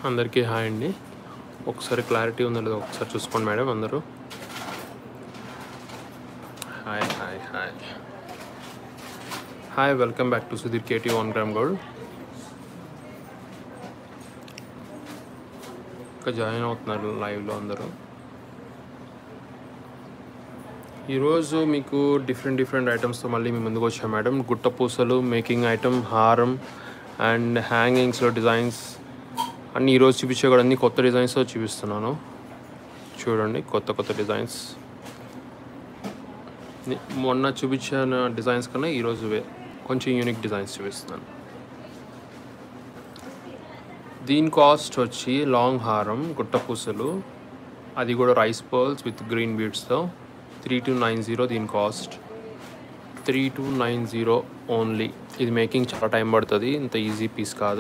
అందరికీ హాయ్ అండి ఒకసారి క్లారిటీ ఉందో లేదో ఒకసారి చూసుకోండి మేడం అందరూ hi hi hi hi welcome back to Sudheer KT one gram gold ఇంకా జాయిన్ అవుతున్నారు లైవ్లో అందరూ ఈరోజు మీకు డిఫరెంట్ డిఫరెంట్ ఐటమ్స్తో మళ్ళీ మీ ముందుకు వచ్చాం మేడం గుట్ట పూసలు మేకింగ్ ఐటమ్ హారం అండ్ హ్యాంగింగ్స్లో డిజైన్స్ అన్ని ఈరోజు చూపించే కూడా అన్ని కొత్త డిజైన్స్తో చూపిస్తున్నాను చూడండి కొత్త కొత్త డిజైన్స్ ని- మొన్న చూపించిన డిజైన్స్ కన్నా ఈరోజు వే- కొంచెం యూనిక్ డిజైన్స్ చూపిస్తున్నాను దీని కాస్ట్ వచ్చి లాంగ్ హారం గుట్ట పూసలు అది కూడా రైస్ పర్ల్స్ విత్ గ్రీన్ బీడ్స్తో త్రీ టూ నైన్ జీరో దీని cost three two nine zero only ఇది మేకింగ్ చాలా టైం పడుతుంది ఇంత ఈజీ పీస్ కాదు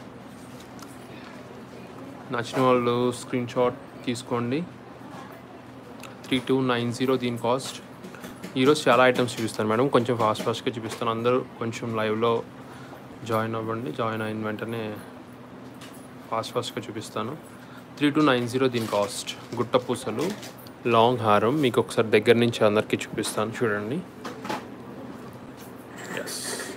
నచ్చిన వాళ్ళు స్క్రీన్ షాట్ తీసుకోండి త్రీ టూ నైన్ జీరో దీని కాస్ట్ ఈరోజు చాలా ఐటమ్స్ చూపిస్తాను మేడం కొంచెం ఫాస్ట్ ఫాస్ట్గా చూపిస్తాను అందరూ కొంచెం లైవ్లో జాయిన్ అవ్వండి జాయిన్ అయిన వెంటనే ఫాస్ట్ ఫాస్ట్గా చూపిస్తాను త్రీ టూ నైన్ జీరో దీని కాస్ట్ గుట్ట పూసలు లాంగ్ హారం మీకు ఒకసారి దగ్గర నుంచి అందరికీ చూపిస్తాను చూడండి ఎస్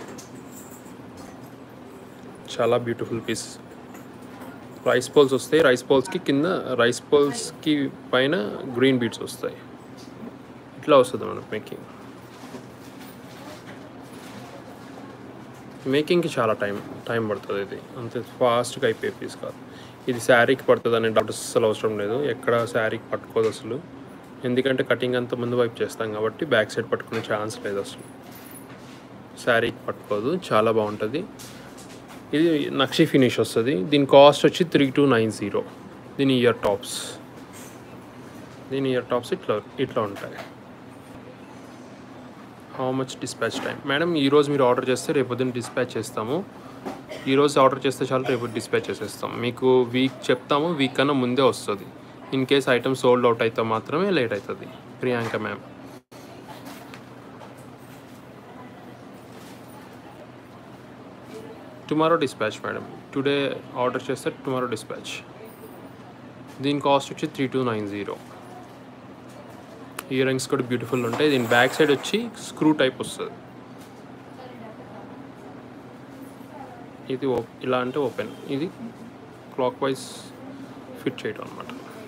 చాలా బ్యూటిఫుల్ పీస్ రైస్ పోల్స్ వస్తాయి రైస్ పోల్స్కి కింద రైస్ పోల్స్కి పైన గ్రీన్ బీట్స్ వస్తాయి ఇట్లా వస్తుంది మనకు మేకింగ్ మేకింగ్కి చాలా టైం టైం పడుతుంది ఇది అంతే ఫాస్ట్గా అయిపోయే పీస్ కాదు ఇది శారీకి పడుతుంది అనే డౌట్ అసలు అవసరం లేదు ఎక్కడ శారీకి పట్టుకోదు అసలు ఎందుకంటే కటింగ్ అంతా ముందు వైపు చేస్తాం కాబట్టి బ్యాక్ సైడ్ పట్టుకునే ఛాన్స్ లేదు అసలు శారీకి పట్టుకోదు చాలా బాగుంటుంది ఇది నక్షి ఫినిష్ వస్తుంది దీని కాస్ట్ వచ్చి త్రీ టూ నైన్ జీరో దీని ఇయర్ టాప్స్ దీని ఇయర్ టాప్స్ ఇట్లా ఇట్లా ఉంటాయి how much dispatch time madam ఈరోజు మీరు ఆర్డర్ చేస్తే రేపు పొద్దున్న డిస్పాచ్ చేస్తాము ఈరోజు ఆర్డర్ చేస్తే చాలు రేపు డిస్పాచ్ చేసేస్తాం మీకు వీక్ చెప్తాము వీక్ కన్నా ముందే వస్తుంది in case item sold out అయితే మాత్రమే లేట్ అవుతుంది Priyanka ma'am tomorrow dispatch madam today order చేస్తే టుమారో డిస్పాచ్ దీని కాస్ట్ వచ్చి three two nine zero earrings కూడా బ్యూటిఫుల్ ఉంటాయి దీని బ్యాక్ సైడ్ వచ్చి స్క్రూ టైప్ వస్తుంది ఇది ఓ- ఇలా అంటే ఓపెన్ ఇది క్లాక్ వైజ్ ఫిట్ చేయడం అనమాట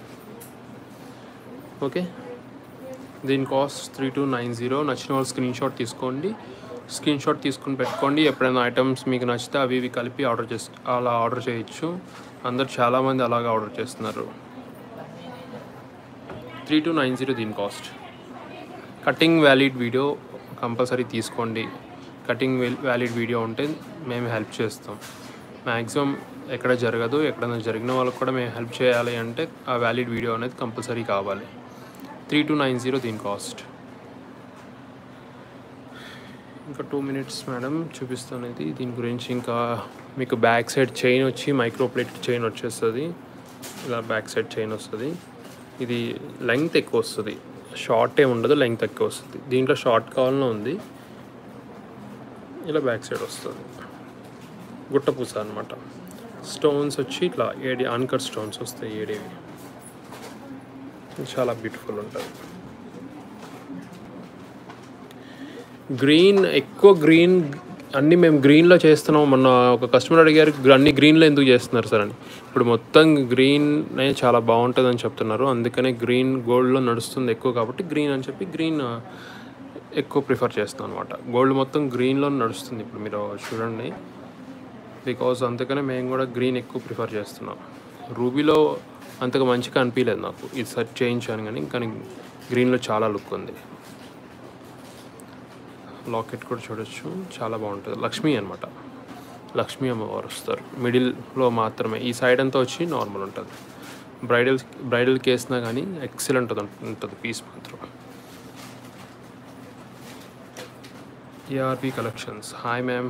ఓకే దీని cost three two nine zero నచ్చిన వాళ్ళు స్క్రీన్ షాట్ తీసుకోండి స్క్రీన్ షాట్ తీసుకుని పెట్టుకోండి ఎప్పుడైనా ఐటమ్స్ మీకు నచ్చితే అవి ఇవి కలిపి ఆర్డర్ చేసి అలా ఆర్డర్ చేయొచ్చు అందరు చాలామంది అలాగా ఆర్డర్ చేస్తున్నారు త్రీ టూ నైన్ జీరో దీని cost cutting valid video compulsory తీసుకోండి కటింగ్ వ్యాలిడ్ వీడియో ఉంటే మేము హెల్ప్ చేస్తాం మ్యాక్సిమం ఎక్కడ జరగదు ఎక్కడైనా జరిగిన వాళ్ళకి కూడా మేము హెల్ప్ చేయాలి అంటే ఆ వ్యాలిడ్ వీడియో అనేది కంపల్సరీ కావాలి త్రీ టూ నైన్ జీరో దీని కాస్ట్ ఇంకా టూ మినిట్స్ మేడం చూపిస్తాను ఇది దీని గురించి ఇంకా మీకు బ్యాక్ సైడ్ చైన్ వచ్చి మైక్రో ప్లేట్ చైన్ వచ్చేస్తుంది ఇలా బ్యాక్ సైడ్ చైన్ వస్తుంది ఇది లెంగ్త్ ఎక్కువ వస్తుంది షార్ట్ ఏమి ఉండదు లెంగ్త్ ఎక్కువ వస్తుంది దీంట్లో షార్ట్ కావాలనే ఉంది ఇలా బ్యాక్ సైడ్ వస్తుంది గుట్టపూస అనమాట స్టోన్స్ వచ్చి ఇట్లా ఏడి అన్కట్ స్టోన్స్ వస్తాయి ఏడేవి చాలా బ్యూటిఫుల్ ఉంటుంది గ్రీన్ ఎక్కువ గ్రీన్ అన్నీ మేము గ్రీన్లో చేస్తున్నాం మొన్న ఒక కస్టమర్ అడిగారు "గ్ర- అన్ని గ్రీన్లో ఎందుకు చేస్తున్నారు సార్ అని ఇప్పుడు మొత్తం గ్రీన్ చాలా బాగుంటుంది అని చెప్తున్నారు అందుకనే గ్రీన్ గోల్డ్లో నడుస్తుంది ఎక్కువ కాబట్టి గ్రీన్ అని చెప్పి గ్రీన్ ఆ, ఎక్కువ ప్రిఫర్ చేస్తాం అనమాట గోల్డ్ మొత్తం గ్రీన్లో నడుస్తుంది ఇప్పుడు మీరు చూడండి బికాజ్ అందుకనే మేము కూడా గ్రీన్ ఎక్కువ ప్రిఫర్ చేస్తున్నాం రూబీలో అంతగా మంచిగా అనిపించలేదు నాకు ఇది సెర్చ్ చేయించాను కానీ కానీ గ్రీన్లో చాలా లుక్ ఉంది లాకెట్ కూడా చూడొచ్చు చాలా బాగుంటుంది లక్ష్మీ అనమాట లక్ష్మీ అమ్మవారు వస్తారు మిడిల్లో మాత్రమే ఈ సైడ్ అంతా వచ్చి నార్మల్ ఉంటుంది బ్రైడల్ బ్రైడల్కి వేసినా కానీ ఎక్సలెంట్ ఉంటుంది పీస్ మాత్రం ARP collections hi ma'am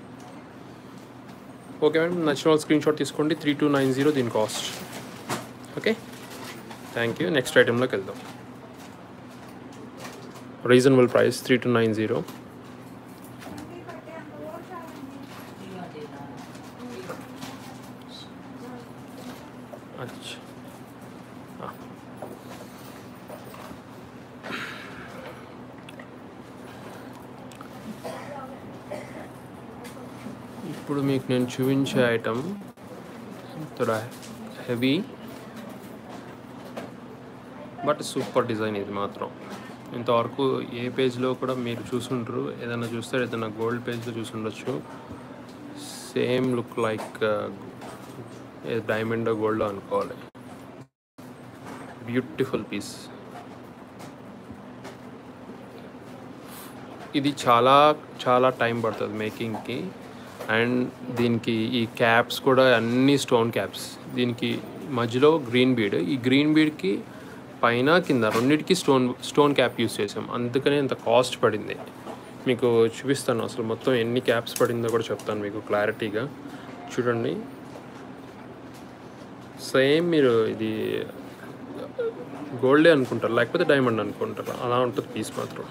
okay madam నచ్చిన వాళ్ళు స్క్రీన్ షాట్ తీసుకోండి త్రీ టూ నైన్ జీరో దీని cost okay thank you next ఐటెంలోకి వెళ్దాం reasonable price three two nine zero ఇప్పుడు మీకు నేను చూపించే ఐటమ్ థోడా హెవీ బట్ సూపర్ డిజైన్ ఇది మాత్రం ఇంతవరకు ఏ పేజ్లో కూడా మీరు చూసుంటారు ఏదైనా చూస్తే ఏదైనా గోల్డ్ పేజ్లో చూసుండొచ్చు same look like diamond gold అనుకోవాలి బ్యూటిఫుల్ పీస్ ఇది చాలా చాలా టైం పడుతుంది మేకింగ్కి అండ్ దీనికి ఈ క్యాప్స్ కూడా అన్ని స్టోన్ క్యాప్స్ దీనికి మధ్యలో గ్రీన్ బీడ్ ఈ గ్రీన్ బీడ్కి పైన కింద రెండింటికి స్టోన్ స్టోన్ క్యాప్ యూస్ చేసాం అందుకనే ఇంత కాస్ట్ పడింది మీకు చూపిస్తాను అసలు మొత్తం ఎన్ని క్యాప్స్ పడిందో కూడా చెప్తాను మీకు క్లారిటీగా చూడండి సేమ్ మీరు ఇది గోల్డే అనుకుంటారు లేకపోతే డైమండ్ అనుకుంటారు అలా ఉంటుంది పీస్ మాత్రం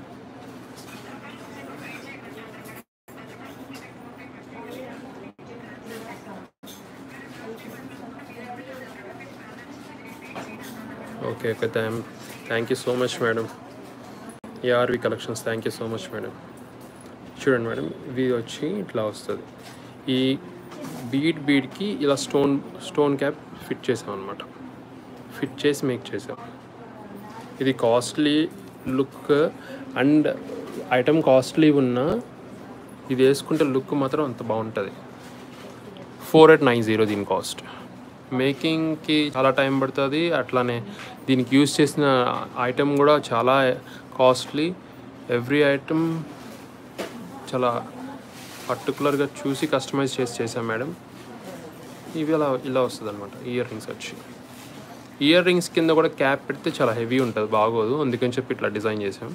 okay okay thank thank you so much madam ARV collections thank you so much madam చూడండి మేడం ఇవి వచ్చి ఇట్లా వస్తుంది ఈ బీడ్ బీడ్కి ఇలా స్టోన్ స్టోన్ క్యాప్ ఫిట్ చేసాం అనమాట ఫిట్ చేసి మేక్ చేసాం ఇది costly look and item costly ఉన్నా ఇది వేసుకుంటే లుక్ మాత్రం అంత బాగుంటుంది ఫోర్ ఎయిట్ నైన్ జీరో దీని కాస్ట్ మేకింగ్కి చాలా టైం పడుతుంది అట్లానే దీనికి యూస్ చేసిన ఐటమ్ కూడా చాలా కాస్ట్లీ ఎవ్రీ ఐటమ్ చాలా పర్టికులర్గా చూసి కస్టమైజ్ చేసి చేసాం మేడం ఇవి అలా ఇలా వస్తుంది అనమాట ఇయర్ రింగ్స్ వచ్చి ఇయర్ రింగ్స్ కింద కూడా క్యాప్ పెడితే చాలా హెవీ ఉంటుంది బాగోదు అందుకని చెప్పి ఇట్లా డిజైన్ చేసాం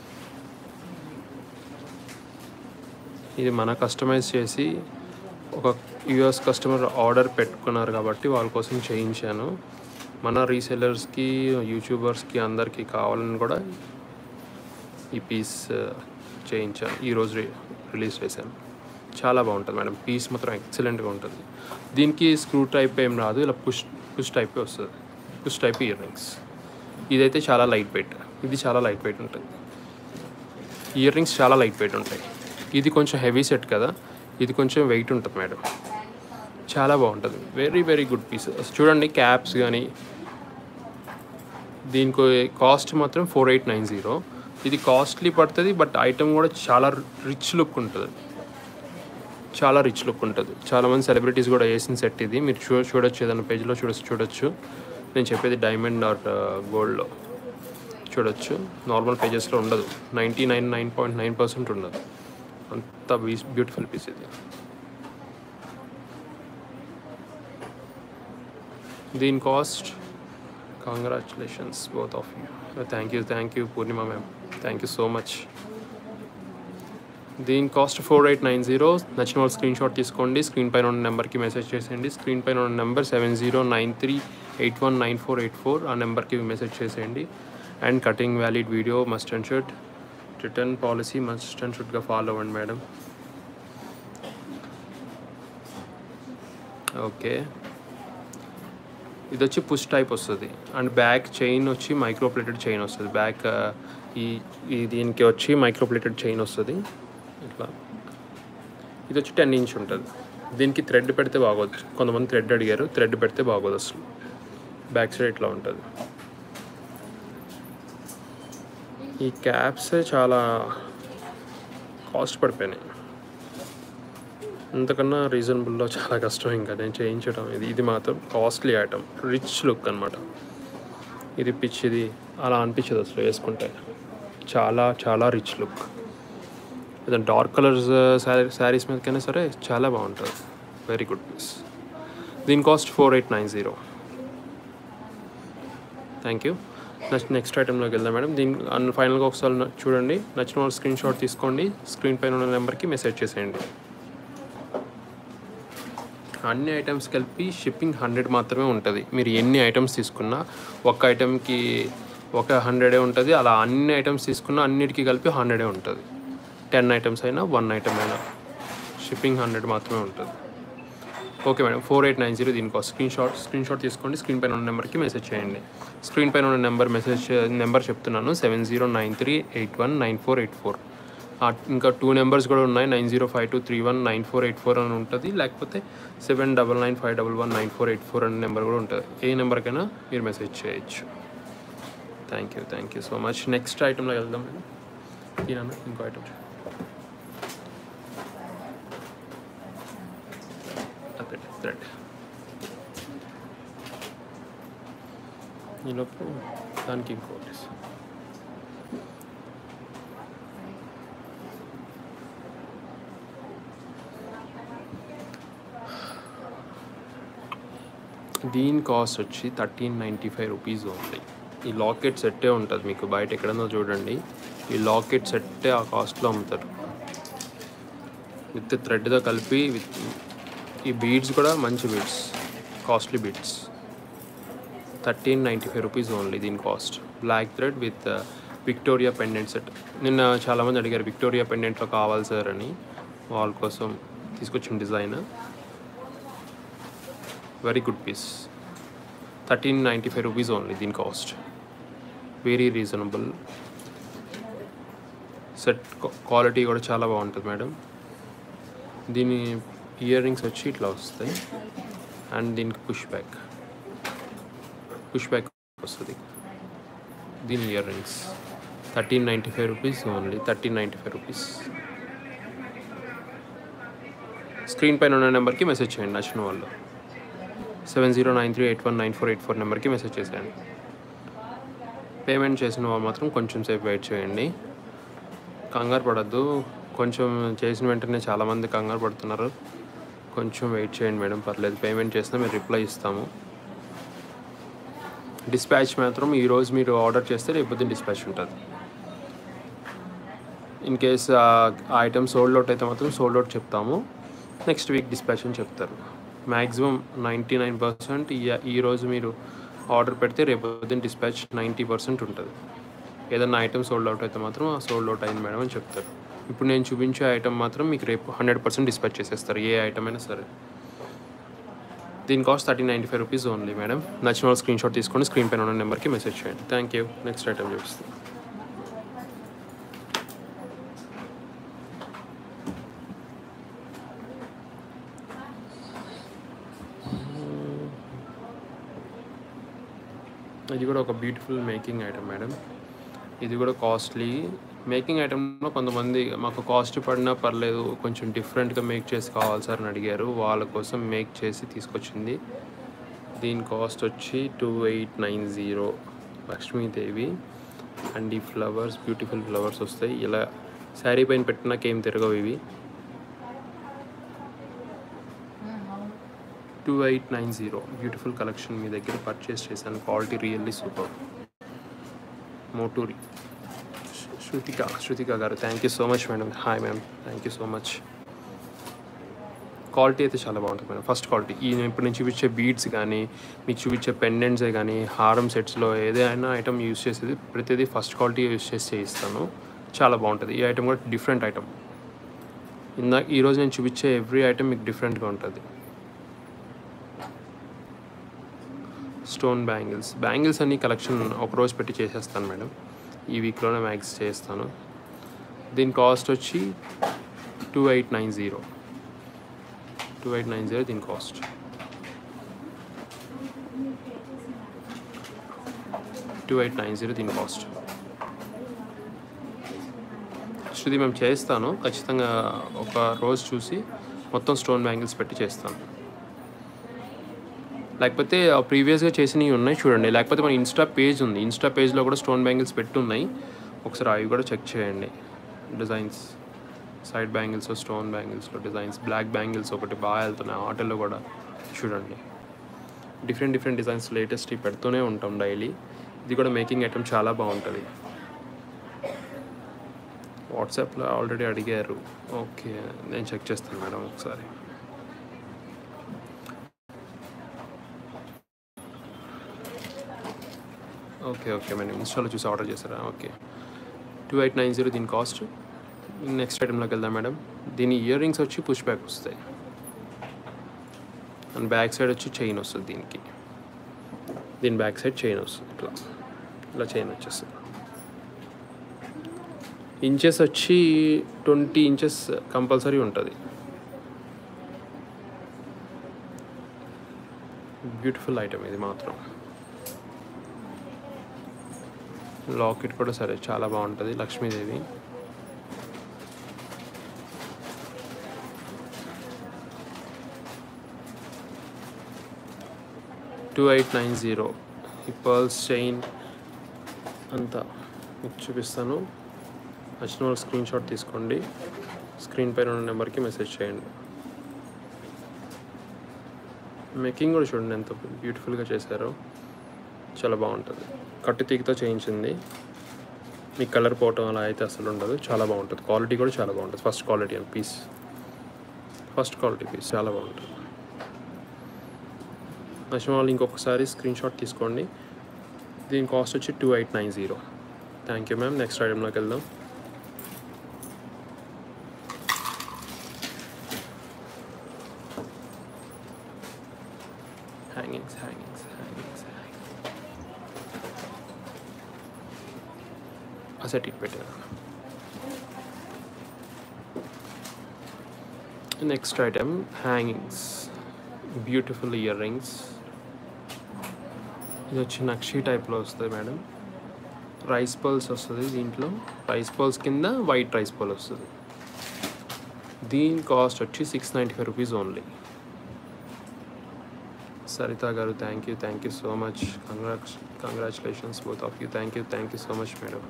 ఇది మన కస్టమైజ్ చేసి ఒక యుఎస్ కస్టమర్ ఆర్డర్ పెట్టుకున్నారు కాబట్టి వాళ్ళ కోసం చేయించాను మన రీసెలర్స్కి యూట్యూబర్స్కి అందరికీ కావాలని కూడా ఈ పీస్ చేయించాను ఈరోజు రి- రిలీజ్ చేశాను చాలా బాగుంటుంది మేడం పీస్ మాత్రం ఎక్సలెంట్గా ఉంటుంది దీనికి స్క్రూ టైప్ ఏం రాదు ఇలా పుష్ పుష్ టైప్ వస్తుంది పుష్ టైప్ ఇయర్ రింగ్స్ ఇదైతే చాలా లైట్ వెయిట్ ఇది చాలా లైట్ వెయిట్ ఉంటుంది ఇయర్ రింగ్స్ చాలా లైట్ వెయిట్ ఉంటాయి ఇది కొంచెం హెవీ సెట్ కదా ఇది కొంచెం వెయిట్ ఉంటుంది మేడం చాలా బాగుంటుంది వెరీ వెరీ గుడ్ పీస్ చూడండి క్యాప్స్ కానీ దీనికి కాస్ట్ మాత్రం ఫోర్ ఎయిట్ నైన్ జీరో ఇది కాస్ట్లీ పడుతుంది బట్ ఐటమ్ కూడా చాలా రిచ్ లుక్ ఉంటుంది చాలా రిచ్ లుక్ ఉంటుంది చాలామంది సెలబ్రిటీస్ కూడా వేసిన సెట్ ఇది మీరు చూ చూడొచ్చు ఏదైనా పేజ్లో చూడొచ్చు చూడొచ్చు నేను చెప్పేది డైమండ్ ఆర్ గోల్డ్లో చూడొచ్చు నార్మల్ పేజెస్లో ఉండదు ninety nine nine point nine percent ఉండదు అంత బ్యూటిఫుల్ పీస్ ఇది దీని cost congratulations both of you thank you thank you Purnima ma'am thank you so much దీని cost four eight nine zero నచ్చిన వాళ్ళు స్క్రీన్ షాట్ తీసుకోండి స్క్రీన్ పైన ఉన్న నెంబర్కి మెసేజ్ చేసేయండి స్క్రీన్ పైన ఉన్న number seven zero nine three eight one nine four eight four ఆ నెంబర్కి మెసేజ్ చేసేయండి and cutting valid video must and should return policy must and షుడ్గా ఫాలో అవ్వండి మేడం ఓకే ఇది వచ్చి పుష్ టైప్ వస్తుంది అండ్ బ్యాక్ చైన్ వచ్చి micro plated chain వస్తుంది బ్యాక్ ఈ ఈ దీనికి వచ్చి మైక్రోప్లేటెడ్ చైన్ వస్తుంది ఇట్లా ఇది వచ్చి టెన్ ఇంచ్ ఉంటుంది దీనికి థ్రెడ్ పెడితే బాగోదు కొంతమంది థ్రెడ్ అడిగారు థ్రెడ్ పెడితే బాగోదు అసలు బ్యాక్ సైడ్ ఇట్లా ఉంటుంది ఈ క్యాప్స్ చాలా కాస్ట్ పడిపోయినాయి అంతకన్నా రీజనబుల్లో చాలా కష్టం ఇంకా నేను చేయించడం ఇది ఇది మాత్రం కాస్ట్లీ ఐటమ్ రిచ్ లుక్ అనమాట ఇది పిచ్చిది అలా అనిపించదు అసలు వేసుకుంటే చాలా చాలా రిచ్ లుక్ ఏదైనా డార్క్ కలర్స్ శారీ శారీస్ మీదకైనా సరే చాలా బాగుంటుంది వెరీ గుడ్ పీస్ దీని cost four eight nine zero thank you next next ఐటెంలోకి వెళ్దాం మేడం దీని అన్ ఫైనల్గా ఒకసారి న- చూడండి నచ్చిన వాళ్ళు స్క్రీన్ షాట్ తీసుకోండి స్క్రీన్ పైన ఉన్న నెంబర్కి మెసేజ్ చేసేయండి అన్ని ఐటమ్స్ కలిపి షిప్పింగ్ హండ్రెడ్ మాత్రమే ఉంటుంది మీరు ఎన్ని ఐటమ్స్ తీసుకున్నా ఒక ఐటమ్కి ఒక హండ్రెడే ఉంటుంది అలా అన్ని ఐటమ్స్ తీసుకున్నా అన్నిటికీ కలిపి హండ్రెడే ఉంటుంది టెన్ ఐటమ్స్ అయినా వన్ ఐటమ్ అయినా షిప్పింగ్ హండ్రెడ్ మాత్రమే ఉంటుంది okay madam four eight nine zero దీని cost screen shot screen shot తీసుకోండి స్క్రీన్ పైన ఉన్న నెంబర్కి మెసేజ్ చేయండి స్క్రీన్ పైన ఉన్న నెంబర్ మెసేజ్ నెంబర్ చెప్తున్నాను seven zero nine three eight one nine four eight four ఇంకా టూ నెంబర్స్ కూడా ఉన్నాయి nine zero five two three one nine four eight four అని ఉంటుంది లేకపోతే seven double nine five double one nine four eight four అనే number కూడా ఉంటుంది ఏ నెంబర్కైనా మీరు మెసేజ్ చేయొచ్చు thank you thank you so much next ఐటెంలో వెళ్దాం మేడం ఈయన ఇంకో ఐటమ్ థ్రెడ్ థ్రెడ్ ఈలోపు దానికి ఇంకోటి దీని కాస్ట్ వచ్చి thirteen ninety five rupees only ఈ లాకెట్ సెట్టే ఉంటుంది మీకు బయట ఎక్కడన్నా చూడండి ఈ లాకెట్ సెట్టే ఆ కాస్ట్లో అమ్ముతారు విత్ థ్రెడ్తో కలిపి విత్ ఈ బీడ్స్ కూడా మంచి beads costly beads thirteen ninety five rupees only దీని cost black thread with Victoria pendant set నిన్న చాలామంది అడిగారు విక్టోరియా పెండెంట్లో కావాలి సార్ అని వాళ్ళ కోసం తీసుకొచ్చిన design very good piece thirteen ninety five rupees only దీని cost very reasonable set quality కూడా చాలా బాగుంటుంది మేడం దీని ఇయర్ రింగ్స్ వచ్చి ఇట్లా వస్తాయి అండ్ దీనికి పుష్ బ్యాక్ పుష్ బ్యాక్ వస్తుంది దీని earrings thirteen ninety five rupees only thirteen ninety five rupees screen పైన ఉన్న నెంబర్కి మెసేజ్ చేయండి నచ్చిన వాళ్ళు seven zero nine three eight one nine four eight four నెంబర్కి మెసేజ్ చేసేయండి పేమెంట్ చేసిన వాళ్ళు మాత్రం కొంచెం సేపు వెయిట్ చేయండి కంగారు పడద్దు కొంచెం చేసిన వెంటనే చాలామంది కంగారు పడుతున్నారు కొంచెం వెయిట్ చేయండి మేడం పర్లేదు పేమెంట్ చేసినా మేము రిప్లై ఇస్తాము డిస్పాచ్ మాత్రం ఈరోజు మీరు ఆర్డర్ చేస్తే రేపు డిస్పాచ్ ఉంటుంది ఇన్ కేస్ ఆ ఐటమ్ సోల్డ్ అవుట్ అయితే మాత్రం సోల్డ్ అవుట్ చెప్తాము నెక్స్ట్ వీక్ డిస్పాచ్ అని చెప్తారు మ్యాక్సిమం నైంటీ నైన్ పర్సెంట్ ఈరోజు మీరు ఆర్డర్ పెడితే రేపు డిస్పాచ్ నైంటీ పర్సెంట్ ఉంటుంది ఏదన్నా ఐటమ్ సోల్డ్ అవుట్ అయితే మాత్రం ఆ సోల్డ్ అవుట్ అయింది మేడం అని చెప్తారు ఇప్పుడు నేను చూపించే ఐటమ్ మాత్రం మీకు రేపు హండ్రెడ్ పర్సెంట్ డిస్పాచ్ చేసేస్తారు ఏ ఐటమ్ అయినా సరే దీని cost thirty ninety five rupees only madam నచ్చిన వాళ్ళు స్క్రీన్ షాట్ తీసుకొని స్క్రీన్ పైన ఉన్న నెంబర్కి మెసేజ్ చేయండి థ్యాంక్ యూ నెక్స్ట్ ఐటమ్ చూపిస్తాను ఇది కూడా ఒక బ్యూటిఫుల్ మేకింగ్ ఐటమ్ మేడం ఇది కూడా కాస్ట్లీ మేకింగ్ ఐటెంలో కొంతమంది మాకు కాస్ట్ పడినా పర్లేదు కొంచెం డిఫరెంట్గా మేక్ చేసి కావాలి సార్ అని అడిగారు వాళ్ళ కోసం మేక్ చేసి తీసుకొచ్చింది దీని కాస్ట్ వచ్చి two eight nine zero Lakshmidevi and ఈ ఫ్లవర్స్ బ్యూటిఫుల్ ఫ్లవర్స్ వస్తాయి ఇలా శారీ పైన పెట్టినాక ఏం తిరగవు ఇవి two eight nine zero beautiful collection మీ దగ్గర పర్చేస్ చేశాను quality really super Moturi Shrutika Shrutika గారు thank you so much madam hi ma'am thank you so much quality అయితే చాలా బాగుంటుంది మేడం ఫస్ట్ క్వాలిటీ ఈ నేను ఇప్పుడు నేను చూపించే బీడ్స్ కానీ మీకు చూపించే పెండెంట్సే కానీ హారం సెట్స్లో ఏదైనా ఐటమ్ యూస్ చేసేది ప్రతిదీ ఫస్ట్ క్వాలిటీ యూస్ చేసి చేయిస్తాను చాలా బాగుంటుంది ఈ ఐటమ్ కూడా డిఫరెంట్ ఐటమ్ ఇందాక ఈరోజు నేను చూపించే ఎవ్రీ ఐటమ్ మీకు డిఫరెంట్గా ఉంటుంది స్టోన్ బ్యాంగిల్స్ బ్యాంగిల్స్ అన్ని కలెక్షన్ ఒక రోజు పెట్టి చేసేస్తాను మేడం ఈ వీక్లోనే మ్యాక్స్ చేస్తాను దీని కాస్ట్ వచ్చి two eight nine zero two eight nine zero దీని cost two eight nine zero దీని కాస్ట్ శృతి మేము చేస్తాను ఖచ్చితంగా ఒక రోజు చూసి మొత్తం స్టోన్ బ్యాంగిల్స్ పెట్టి చేస్తాను లేకపోతే ప్రీవియస్గా చేసినవి ఉన్నాయి చూడండి లేకపోతే మన ఇన్స్టా పేజ్ ఉంది ఇన్స్టా పేజ్లో కూడా స్టోన్ బ్యాంగిల్స్ పెట్టున్నాయి ఒకసారి అవి కూడా చెక్ చేయండి డిజైన్స్ సైడ్ బ్యాంగిల్స్ స్టోన్ బ్యాంగిల్స్లో డిజైన్స్ బ్లాక్ బ్యాంగిల్స్ ఒకటి బాగా వెళ్తున్నాయి ఆటోలో కూడా చూడండి డిఫరెంట్ డిఫరెంట్ డిజైన్స్ లేటెస్ట్ పెడుతూనే ఉంటాం డైలీ ఇది కూడా మేకింగ్ ఐటమ్ చాలా బాగుంటుంది వాట్సాప్లో ఆల్రెడీ అడిగారు ఓకే నేను చెక్ చేస్తాను మేడం ఒకసారి ఓకే ఓకే మేడం ఇన్స్టాలో చూసి ఆర్డర్ చేశారా okay two eight nine zero దీని కాస్ట్ నెక్స్ట్ ఐటెంలోకి వెళ్దాం మేడం దీని ఇయర్ రింగ్స్ వచ్చి పుష్ బ్యాక్ వస్తాయి అండ్ బ్యాక్ సైడ్ వచ్చి చైన్ వస్తుంది దీనికి దీని బ్యాక్ సైడ్ చైన్ వస్తుంది ఇట్లా ఇలా చైన్ వచ్చేస్తుంది ఇంచెస్ వచ్చి ట్వంటీ ఇంచెస్ కంపల్సరీ ఉంటుంది బ్యూటిఫుల్ ఐటమ్ ఇది మాత్రం లాకెట్ కూడా సరే చాలా బాగుంటుంది Lakshmidevi two eight nine zero ఈ పర్ల్స్ చైన్ అంతా మీకు చూపిస్తాను నచ్చిన వాళ్ళు స్క్రీన్ షాట్ తీసుకోండి స్క్రీన్ పైన ఉన్న నెంబర్కి మెసేజ్ చేయండి మేకింగ్ కూడా చూడండి ఎంత బ్యూటిఫుల్గా చేశారో చాలా బాగుంటుంది కట్టు తీగతో చేయించింది మీ కలర్ పోవటం అలా అయితే అసలు ఉండదు చాలా బాగుంటుంది క్వాలిటీ కూడా చాలా బాగుంటుంది first quality and piece first quality piece చాలా బాగుంటుంది నచ్చిన వాళ్ళు ఇంకొకసారి స్క్రీన్ షాట్ తీసుకోండి దీని కాస్ట్ వచ్చి two eight nine zero thank you ma'am next ఐటెంలోకి వెళ్దాం హ్యాంగింగ్స్ హ్యాంగింగ్స్ హ్యాంగింగ్స్ అసెట్ ఇట్ పెట్టాను next item hangings beautiful earrings ఇది వచ్చి నక్షి టైప్లో వస్తుంది మేడం రైస్ పర్ల్స్ వస్తుంది దీంట్లో రైస్ పర్ల్స్ కింద వైట్ రైస్ పర్ల్ వస్తుంది దీని కాస్ట్ వచ్చి six ninety five rupees only Saritha గారు thank you thank you so much congrats congratulations both of you thank you thank you so much madam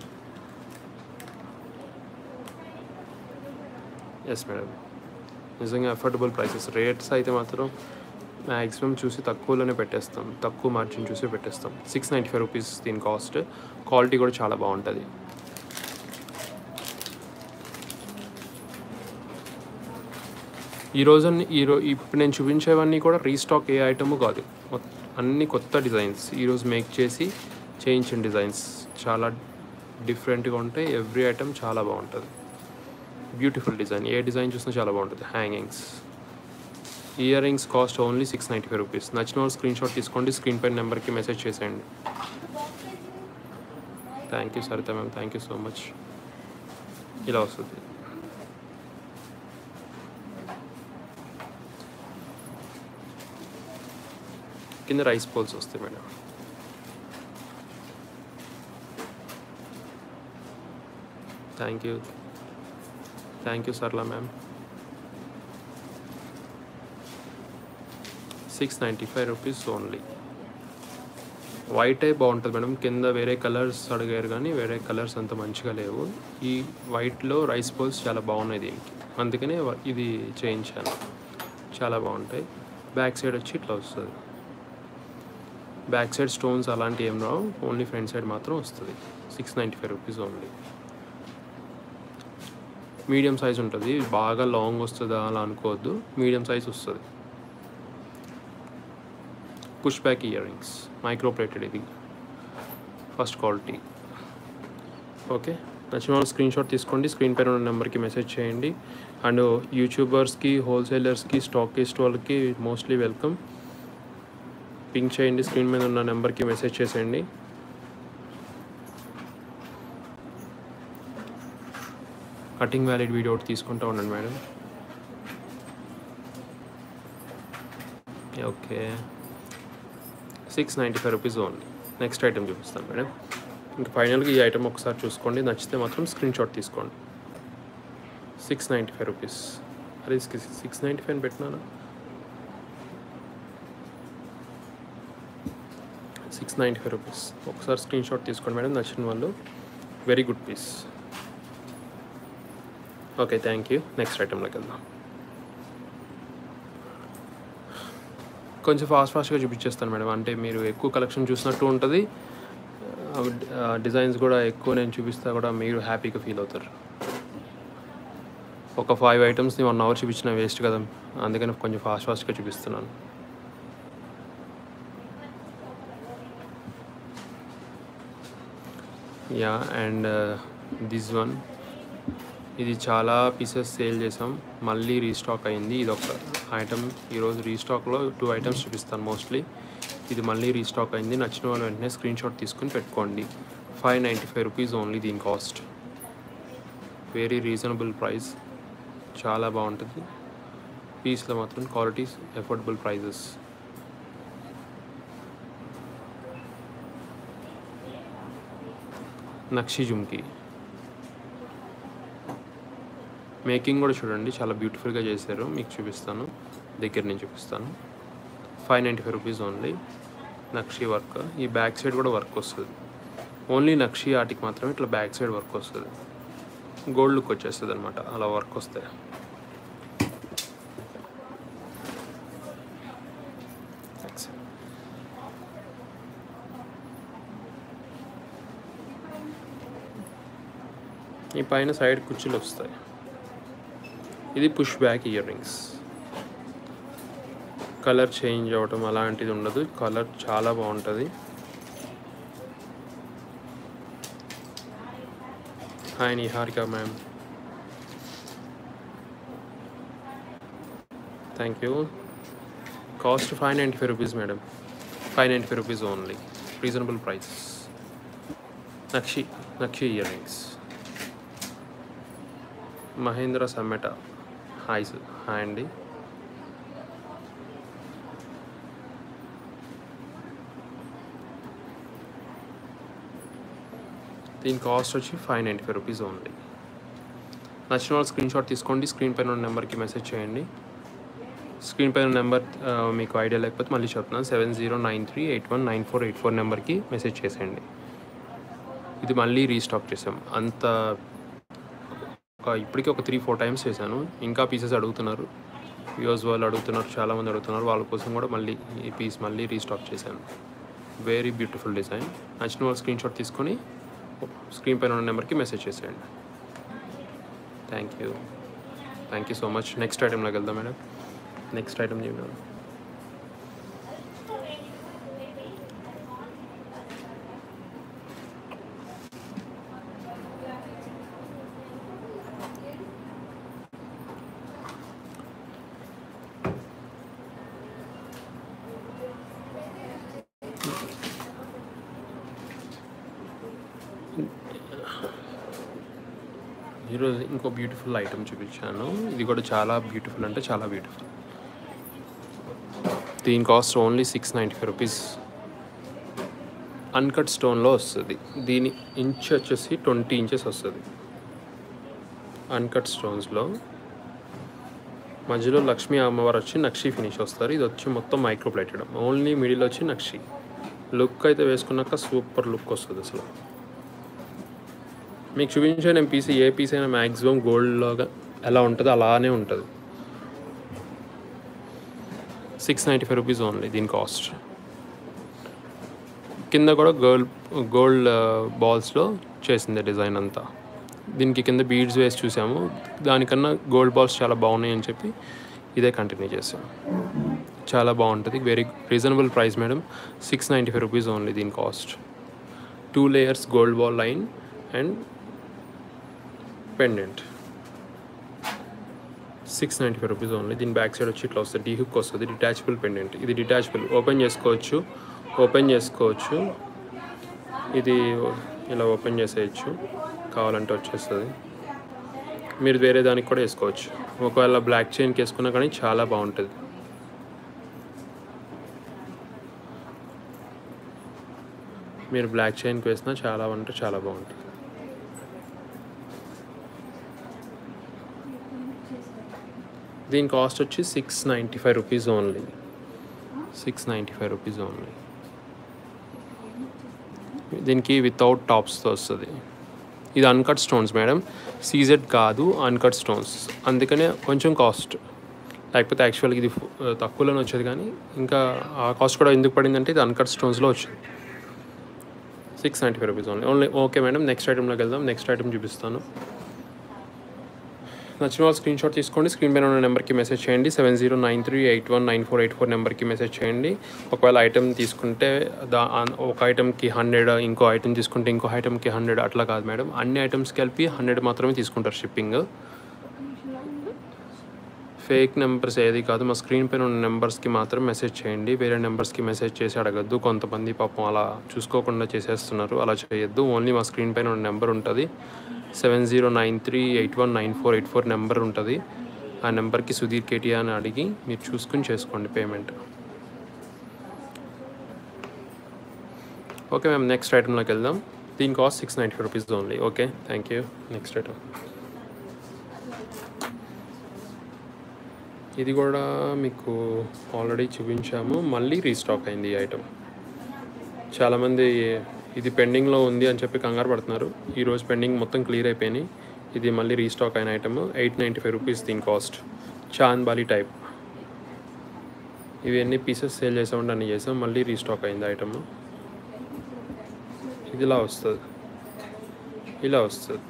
yes madam నిజంగా affordable prices rates అయితే మాత్రం maximum చూసి తక్కువలోనే పెట్టేస్తాం తక్కువ మార్జిన్ చూసి పెట్టేస్తాం సిక్స్ నైంటీ ఫైవ్ రూపీస్ దీని కాస్ట్ క్వాలిటీ కూడా చాలా బాగుంటుంది ఈ రోజు ఈ రో ఇప్పుడు నేను చూపించేవన్నీ కూడా రీస్టాక్ ఏ ఐటమ్ కాదు మొత్- అన్ని కొత్త డిజైన్స్ ఈరోజు మేక్ చేసి చేయించిన డిజైన్స్ చాలా డిఫరెంట్గా ఉంటాయి ఎవ్రీ ఐటమ్ చాలా బాగుంటుంది బ్యూటిఫుల్ డిజైన్ ఏ డిజైన్ చూసినా చాలా బాగుంటుంది hangings earrings cost only six ninety five rupees నచ్చిన వాళ్ళు స్క్రీన్ షాట్ తీసుకోండి స్క్రీన్ పైన నెంబర్కి మెసేజ్ చేసేయండి thank you Saritha ma'am thank you so much ఇలా వస్తుంది కింద రైస్ పోల్స్ వస్తాయి madam thank you thank you Sarla ma'am six ninety five rupees only వైటే బాగుంటుంది మేడం కింద వేరే కలర్స్ అడిగారు కానీ వేరే కలర్స్ అంత మంచిగా లేవు ఈ వైట్లో రైస్ పోల్స్ చాలా బాగున్నాయి దీనికి అందుకనే వ- ఇది చేయించాను చాలా బాగుంటాయి బ్యాక్ సైడ్ వచ్చి ఇట్లా వస్తుంది బ్యాక్ సైడ్ స్టోన్స్ అలాంటివి ఏం రావు ఓన్లీ ఫ్రంట్ సైడ్ మాత్రం వస్తుంది six ninety five rupees only medium size ఉంటుంది బాగా లాంగ్ వస్తుందా అలా అనుకోవద్దు మీడియం సైజ్ వస్తుంది push back earrings micro plated ఇది ఫస్ట్ క్వాలిటీ ఓకే నచ్చిన వాళ్ళు స్క్రీన్ షాట్ తీసుకోండి స్క్రీన్ పైన ఉన్న నెంబర్కి మెసేజ్ చేయండి అండ్ యూట్యూబర్స్కి హోల్సేలర్స్కి స్టాకిస్ట్ వాళ్ళకి మోస్ట్లీ వెల్కమ్ పింక్ చేయండి స్క్రీన్ మీద ఉన్న నెంబర్కి మెసేజ్ చేసేయండి కటింగ్ వ్యాలిడ్ వీడియో ఒకటి తీసుకుంటా ఉండండి madam okay six ninety five rupees only next item చూపిస్తాను మేడం ఇంకా ఫైనల్గా ఈ ఐటమ్ ఒకసారి చూసుకోండి నచ్చితే మాత్రం స్క్రీన్ షాట్ తీసుకోండి సిక్స్ నైంటీ ఫైవ్ రూపీస్ అదే సిక్స్ నైంటీ ఫైవ్ పెట్టినానా సిక్స్ నైంటీ ఫైవ్ రూపీస్ ఒకసారి స్క్రీన్ షాట్ తీసుకోండి మేడం నచ్చిన వాళ్ళు very good piece okay thank you next ఐటెంలోకి వెళ్దాం కొంచెం ఫాస్ట్ ఫాస్ట్గా చూపించేస్తాను మేడం అంటే మీరు ఎక్కువ కలెక్షన్ చూసినట్టు ఉంటుంది డిజైన్స్ కూడా ఎక్కువ నేను చూపిస్తా కూడా మీరు హ్యాపీగా ఫీల్ అవుతారు ఒక ఫైవ్ ఐటమ్స్ని వన్ అవర్ చూపించిన వేస్ట్ కదా అందుకని కొంచెం ఫాస్ట్ ఫాస్ట్గా చూపిస్తున్నాను యా అండ్ దిస్ వన్ ఇది చాలా పీసెస్ సేల్ చేసాం మళ్ళీ రీస్టాక్ అయింది ఇది ఒక ఐటమ్ ఈరోజు రీస్టాక్లో టూ ఐటమ్స్ చూపిస్తాను మోస్ట్లీ ఇది మళ్ళీ రీస్టాక్ అయింది నచ్చిన వాళ్ళు వెంటనే స్క్రీన్ షాట్ తీసుకుని పెట్టుకోండి five ninety five rupees only దీని కాస్ట్ వెరీ రీజనబుల్ ప్రైస్ చాలా బాగుంటుంది పీస్లో మాత్రం quality affordable prices nakshi jhumki making కూడా చూడండి చాలా బ్యూటిఫుల్గా చేశారు మీకు చూపిస్తాను దగ్గర నుంచి చూపిస్తాను five ninety five rupees only nakshi work ఈ బ్యాక్ సైడ్ కూడా వర్క్ వస్తుంది ఓన్లీ నక్షి ఆటికి మాత్రమే ఇట్లా బ్యాక్ సైడ్ వర్క్ వస్తుంది గోల్డ్ లుక్ వచ్చేస్తుంది అనమాట అలా వర్క్ వస్తాయి ఈ పైన సైడ్ కుర్చీలు వస్తాయి ఇది push back earrings colour change అవ్వటం అలాంటిది ఉండదు కలర్ చాలా బాగుంటుంది hi Niharika ma'am thank you cost five ninety five rupees madam five ninety five rupees only reasonable price nakshi nakshi earrings Mahendra Sammeta hi sir hi అండి దీని కాస్ట్ వచ్చి five ninety five rupees only నచ్చిన వాళ్ళు స్క్రీన్ షాట్ తీసుకోండి screen పైన ఉన్న నెంబర్కి message చేయండి స్క్రీన్ పైన నెంబర్ ఆ, మీకు ఐడియా లేకపోతే మళ్ళీ చెప్తున్నాను seven zero nine three eight one nine four eight four నెంబర్కి మెసేజ్ చేసేయండి ఇది మళ్ళీ రీస్టాక్ చేసాం అంత ఒక ఇప్పటికీ ఒక త్రీ ఫోర్ టైమ్స్ చేశాను ఇంకా పీసెస్ అడుగుతున్నారు వ్యూస్ వాళ్ళు అడుగుతున్నారు చాలామంది అడుగుతున్నారు వాళ్ళ కోసం కూడా మళ్ళీ ఈ పీస్ మళ్ళీ రీస్టాక్ చేశాను వెరీ బ్యూటిఫుల్ డిజైన్ నచ్చిన వాళ్ళు స్క్రీన్ షాట్ తీసుకొని స్క్రీన్ పైన ఉన్న నెంబర్కి మెసేజ్ చేసేయండి thank you thank you so much next ఐటెంలోకి వెళ్దాం మేడం నెక్స్ట్ ఐటమ్ చూద్దాం ఈరోజు ఇంకో బ్యూటిఫుల్ ఐటమ్ చూపించాను ఇది కూడా చాలా బ్యూటిఫుల్ అంటే చాలా బ్యూటిఫుల్ దీని cost only six ninety five rupees uncut స్టోన్లో వస్తుంది దీని ఇంచ్ వచ్చేసి ట్వంటీ ఇంచెస్ వస్తుంది అన్కట్ స్టోన్స్లో మధ్యలో లక్ష్మీ అమ్మవారు వచ్చి నక్షి ఫినిష్ వస్తారు ఇది వచ్చి మొత్తం మైక్రో ప్లేటెడ్ ఓన్లీ మిడిల్ వచ్చి నక్షి లుక్ అయితే వేసుకున్నాక సూపర్ లుక్ వస్తుంది అసలు మీకు చూపించే నేను పీస్ ఏ పీస్ అయినా మ్యాక్సిమం గోల్డ్లాగా ఎలా ఉంటుందో అలానే ఉంటుంది six ninety five rupees only దీని కాస్ట్ కింద కూడా గోల్డ్ గోల్డ్ బాల్స్లో చేసింది డిజైన్ అంతా దీనికి కింద బీడ్స్ వేసి చూసాము దానికన్నా గోల్డ్ బాల్స్ చాలా బాగున్నాయి అని చెప్పి ఇదే కంటిన్యూ చేసాం చాలా బాగుంటుంది very reasonable price madam six ninety five rupees only దీని cost two layers gold ball line and pendant six ninety five rupees only దీని బ్యాక్ సైడ్ వచ్చి ఇట్లా వస్తుంది డీ హుక్ వస్తుంది డిటాచబుల్ పెండెంట్ ఇది డిటాచబుల్ ఓపెన్ చేసుకోవచ్చు ఓపెన్ చేసుకోవచ్చు ఇది ఇలా ఓపెన్ చేసేయచ్చు కావాలంటే వచ్చేస్తుంది మీరు వేరే దానికి కూడా వేసుకోవచ్చు ఒకవేళ బ్లాక్ చైన్కి వేసుకున్నా కానీ చాలా బాగుంటుంది మీరు బ్లాక్ చైన్కి వేసినా చాలా అంటే చాలా బాగుంటుంది దీని కాస్ట్ వచ్చి six ninety five rupees only six ninety five rupees only దీనికి వితౌట్ టాప్స్తో వస్తుంది ఇది అన్కట్ స్టోన్స్ మేడం సీజెడ్ కాదు అన్కట్ స్టోన్స్ అందుకనే కొంచెం కాస్ట్ లేకపోతే యాక్చువల్గా ఇది ఫు- తక్కువలోనే వచ్చేది కానీ ఇంకా ఆ కాస్ట్ కూడా ఎందుకు పడిందంటే ఇది అన్కట్ స్టోన్స్లో వచ్చింది six ninety five rupees only only okay madam next ఐటెంలోకి వెళ్దాం నెక్స్ట్ ఐటెం చూపిస్తాను నచ్చిన వాళ్ళు స్క్రీన్ షాట్ తీసుకోండి స్క్రీన్ పైన ఉన్న నెంబర్కి మెసేజ్ చేయండి seven zero nine three eight one nine four eight four నెంబర్కి మెసేజ్ చేయండి ఒకవేళ ఐటెం తీసుకుంటే దా ఆ- ఒక ఐటెంకి హండ్రెడ్ ఇంకో ఐటెం తీసుకుంటే ఇంకో ఐటెంకి హండ్రెడ్ అట్లా కాదు మేడం అన్ని ఐటమ్స్ కలిపి హండ్రెడ్ మాత్రమే తీసుకుంటారు షిప్పింగ్ ఫేక్ నెంబర్స్ ఏది కాదు మా స్క్రీన్ పైన ఉన్న నెంబర్స్కి మాత్రం మెసేజ్ చేయండి వేరే నెంబర్స్కి మెసేజ్ చేసి అడగద్దు కొంతమంది పాపం అలా చూసుకోకుండా చేసేస్తున్నారు అలా చేయొద్దు ఓన్లీ మా స్క్రీన్ పైన ఉన్న నెంబర్ ఉంటుంది seven zero nine three eight one nine four eight four number ఉంటుంది ఆ నెంబర్కి సుధీర్ కేటియా అని అడిగి మీరు చూసుకుని చేసుకోండి పేమెంట్ ఓకే మ్యామ్ నెక్స్ట్ ఐటెంలోకి వెళ్దాం దీని cost six ninety five rupees only okay thank you next item ఇది కూడా మీకు ఆల్రెడీ చూపించాము మళ్ళీ రీస్టాక్ అయింది ఈ ఐటమ్ చాలామంది ఇది పెండింగ్లో ఉంది అని చెప్పి కంగారు పడుతున్నారు ఈరోజు పెండింగ్ మొత్తం క్లియర్ అయిపోయినాయి ఇది మళ్ళీ రీస్టాక్ అయిన item eight ninety five rupees దీని కాస్ట్ చాంద్ బాలి టైప్ ఇవి ఎన్ని పీసెస్ సేల్ చేసామంటే అన్ని చేసాం మళ్ళీ రీస్టాక్ అయింది ఐటమ్ ఇది ఇలా వస్తుంది ఇలా వస్తుంది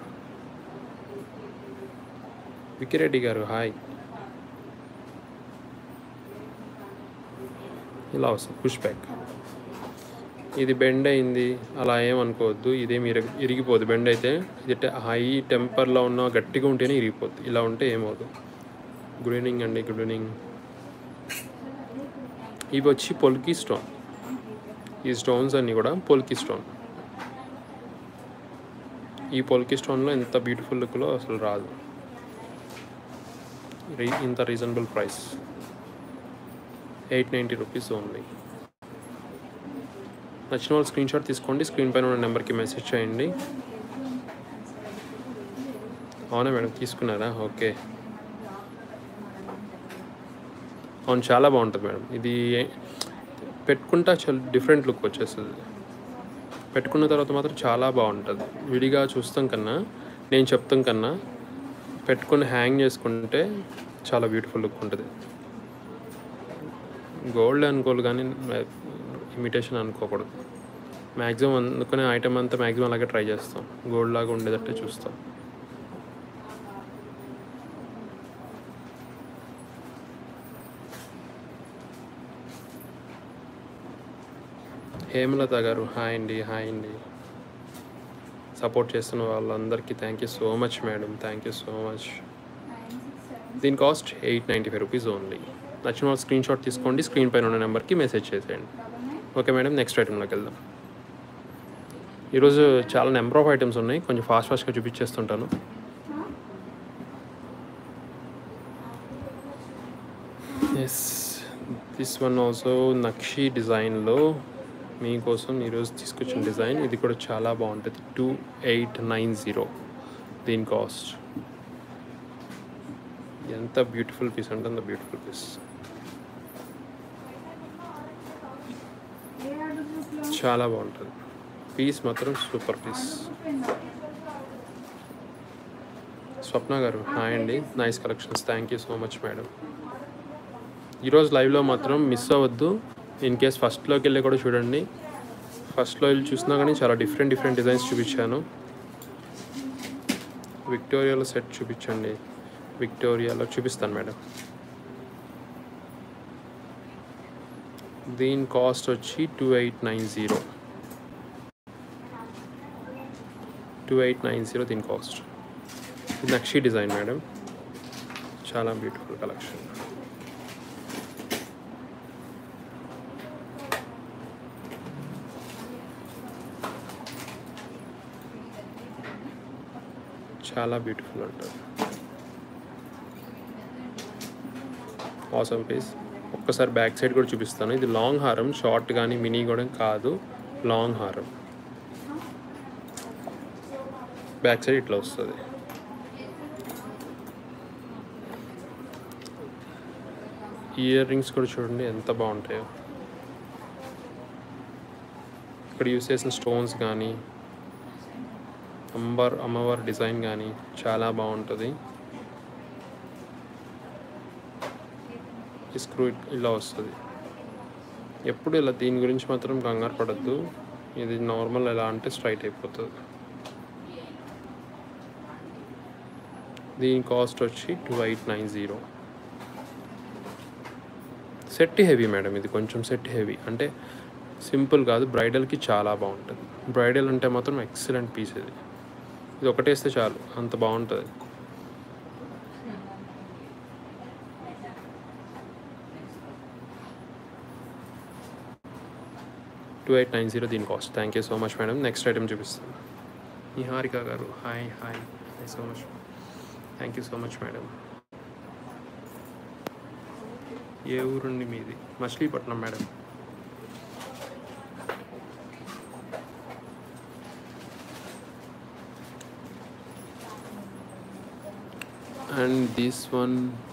వికిరెడ్డి గారు హాయ్ ఇలా వస్తుంది పుష్ బ్యాక్ ఇది బెండ్ అయింది అలా ఏమనుకోవద్దు ఇదేమి ఇరగ ఇరిగిపోదు బెండ్ అయితే ఇది హై టెంపర్లో ఉన్న గట్టిగా ఉంటేనే ఇరిగిపోద్ది ఇలా ఉంటే ఏమవుదు గుడ్ ఈవినింగ్ అండి గుడ్ ఈవినింగ్ ఇవి వచ్చి పొల్కి స్టోన్ ఈ స్టోన్స్ అన్నీ కూడా పొల్కి స్టోన్ ఈ పొల్కి స్టోన్లో ఎంత బ్యూటిఫుల్ లుక్లో అసలు రాదు రీ- ఇంత reasonable price eight ninety rupees only నచ్చిన వాళ్ళు స్క్రీన్ షాట్ తీసుకోండి స్క్రీన్ పైన ఉన్న నెంబర్కి మెసేజ్ చేయండి అవునా మేడం తీసుకున్నారా ఓకే అవును చాలా బాగుంటుంది మేడం ఇది పెట్టుకుంటా చాలా డిఫరెంట్ లుక్ వచ్చేస్తుంది పెట్టుకున్న తర్వాత మాత్రం చాలా బాగుంటుంది విడిగా చూస్తాం కన్నా నేను చెప్తాం కన్నా పెట్టుకొని హ్యాంగ్ చేసుకుంటే చాలా బ్యూటిఫుల్ లుక్ ఉంటుంది గోల్డ్ అనుకోవాలి కానీ ఇమిటేషన్ అనుకోకూడదు మ్యాక్సిమం అందుకనే ఐటమ్ అంతా మ్యాక్సిమం అలాగే ట్రై చేస్తాం గోల్డ్ లాగా ఉండేటట్టే చూస్తాం హేమలత గారు హాయ్ అండి హాయ్ అండి సపోర్ట్ చేస్తున్న వాళ్ళందరికీ thank you so much madam thank you so much దీని cost eight ninety five rupees only నచ్చిన వాళ్ళు స్క్రీన్ షాట్ తీసుకోండి స్క్రీన్ పైన ఉన్న నెంబర్కి మెసేజ్ చేసేయండి ఓకే మేడం నెక్స్ట్ ఐటెంలోకి వెళ్దాం ఈరోజు చాలా నెంబర్ ఆఫ్ ఐటమ్స్ ఉన్నాయి కొంచెం ఫాస్ట్ ఫాస్ట్గా చూపించేస్తుంటాను yes this one also nakshi డిజైన్లో మీకోసం ఈరోజు తీసుకొచ్చిన డిజైన్ ఇది కూడా చాలా బాగుంటుంది టూ ఎయిట్ నైన్ జీరో దీని కాస్ట్ ఎంత బ్యూటిఫుల్ పీస్ అంటే అంత బ్యూటిఫుల్ పీస్ చాలా బాగుంటుంది పీస్ మాత్రం సూపర్ పీస్ స్వప్న గారు హాయ్ అండి nice collections thank you so much madam ఈరోజు లైవ్లో మాత్రం మిస్ అవ్వద్దు ఇన్ కేస్ ఫస్ట్లోకి వెళ్ళి కూడా చూడండి ఫస్ట్లో వెళ్ళి చూసినా కానీ చాలా డిఫరెంట్ డిఫరెంట్ డిజైన్స్ చూపించాను విక్టోరియాలో సెట్ చూపించండి విక్టోరియాలో చూపిస్తాను మేడం దీని కాస్ట్ వచ్చి two eight nine zero two eight nine zero దీని కాస్ట్ ఇది నక్షి డిజైన్ మేడం చాలా బ్యూటిఫుల్ కలెక్షన్ చాలా బ్యూటిఫుల్ ఉంటుంది ఆసమ్ పీస్ ఒక్కసారి బ్యాక్ సైడ్ కూడా చూపిస్తాను ఇది లాంగ్ హారం షార్ట్ కానీ మినీ కూడా కాదు లాంగ్ హారం బ్యాక్ సైడ్ ఇట్లా వస్తుంది ఇయర్ రింగ్స్ కూడా చూడండి ఎంత బాగుంటాయో ఇక్కడ యూస్ చేసిన స్టోన్స్ కానీ అంబర్ అమ్మవారి డిజైన్ కానీ చాలా బాగుంటుంది ఈ స్క్రూ ఇలా వస్తుంది ఎప్పుడు ఇలా దీని గురించి మాత్రం కంగారు పడద్దు ఇది నార్మల్ ఎలా అంటే స్ట్రైట్ అయిపోతుంది దీని కాస్ట్ వచ్చి two eight nine zero set heavy madam ఇది కొంచెం సెట్ హెవీ అంటే సింపుల్ కాదు బ్రైడల్కి చాలా బాగుంటుంది బ్రైడల్ అంటే మాత్రం ఎక్సలెంట్ పీస్ ఇది ఇది ఒకటేస్తే చాలు అంత బాగుంటుంది టూ ఎయిట్ నైన్ జీరో దీని cost thank you so much madam next item చూపిస్తాను నిహారిక గారు hi hi thank so much thank you so much madam ఏ ఊరుండి మీది Machilipatnam madam and this one